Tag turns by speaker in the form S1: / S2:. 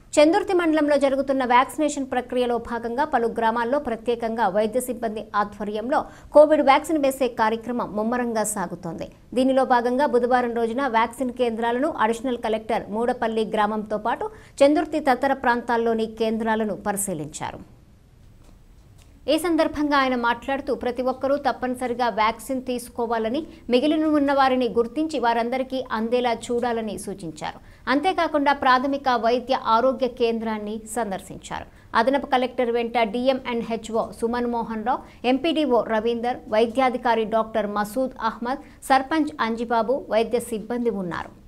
S1: చందుర్తి మండలంలో జరుగుతున్న వ్యాక్సినేషన్ ప్రక్రియలో భాగంగా పలు గ్రామాల్లో ప్రత్యేకంగా వైద్య సిబ్బంది ఆధ్వర్యంలో కోవిడ్ వ్యాక్సిన్ వేసే కార్యక్రమం ముమ్మరంగా సాగుతోంది దీనిలో భాగంగా బుధవారం రోజున వ్యాక్సిన్ కేంద్రాలను అడిషనల్ కలెక్టర్ మూడపల్లి గ్రామంతో పాటు చందుర్తి తదితర ప్రాంతాల్లోని కేంద్రాలను పరిశీలించారు ఈ సందర్భంగా ఆయన మాట్లాడుతూ ప్రతి ఒక్కరూ తప్పనిసరిగా వ్యాక్సిన్ తీసుకోవాలని మిగిలిన ఉన్న వారిని గుర్తించి వారందరికీ అందేలా చూడాలని సూచించారు అంతేకాకుండా ప్రాథమిక వైద్య ఆరోగ్య కేంద్రాన్ని సందర్శించారు అదనపు కలెక్టర్ వెంట DM and HO Suman Mohan Rao MPDO Ravinder వైద్యాధికారి డాక్టర్ మసూద్ అహ్మద్ సర్పంచ్ అంజిబాబు వైద్య సిబ్బంది ఉన్నారు